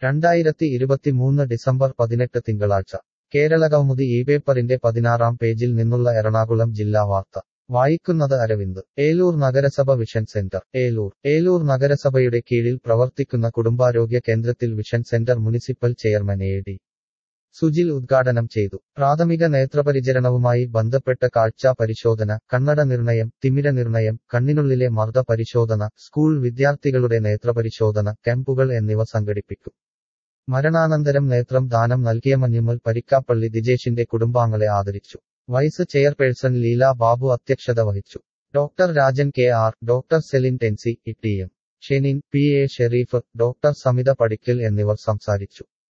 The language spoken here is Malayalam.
രണ്ടായിരത്തി ഇരുപത്തിമൂന്ന് ഡിസംബർ പതിനെട്ട് തിങ്കളാഴ്ച കേരളകൗമുദി ഈ പേപ്പറിന്റെ പതിനാറാം പേജിൽ നിന്നുള്ള എറണാകുളം ജില്ലാ വാർത്ത വായിക്കുന്നത് അരവിന്ദ് ഏലൂർ നഗരസഭ വിഷൻ സെന്റർ ഏലൂർ ഏലൂർ നഗരസഭയുടെ കീഴിൽ പ്രവർത്തിക്കുന്ന കുടുംബാരോഗ്യ കേന്ദ്രത്തിൽ vision centre municipal chairman A D Sujil ഉദ്ഘാടനം ചെയ്തു പ്രാഥമിക നേത്രപരിചരണവുമായി ബന്ധപ്പെട്ട കാഴ്ച പരിശോധന കണ്ണട നിർണയം തിമിര നിർണയം കണ്ണിനുള്ളിലെ മർദ്ദ പരിശോധന സ്കൂൾ വിദ്യാർത്ഥികളുടെ നേത്രപരിശോധന ക്യാമ്പുകൾ എന്നിവ സംഘടിപ്പിക്കും മരണാനന്തരം നേത്രം ദാനം നൽകിയ മഞ്ഞുമൽ പരിക്കാപ്പള്ളി ദിജേഷിന്റെ കുടുംബാംഗങ്ങളെ ആദരിച്ചു വൈസ് ചെയർപേഴ്സൺ ലീല ബാബു അധ്യക്ഷത വഹിച്ചു doctor Rajan K R doctor Celine Tency T M Shenin P A Shareef doctor Samitha Padikkal എന്നിവർ സംസാരിച്ചു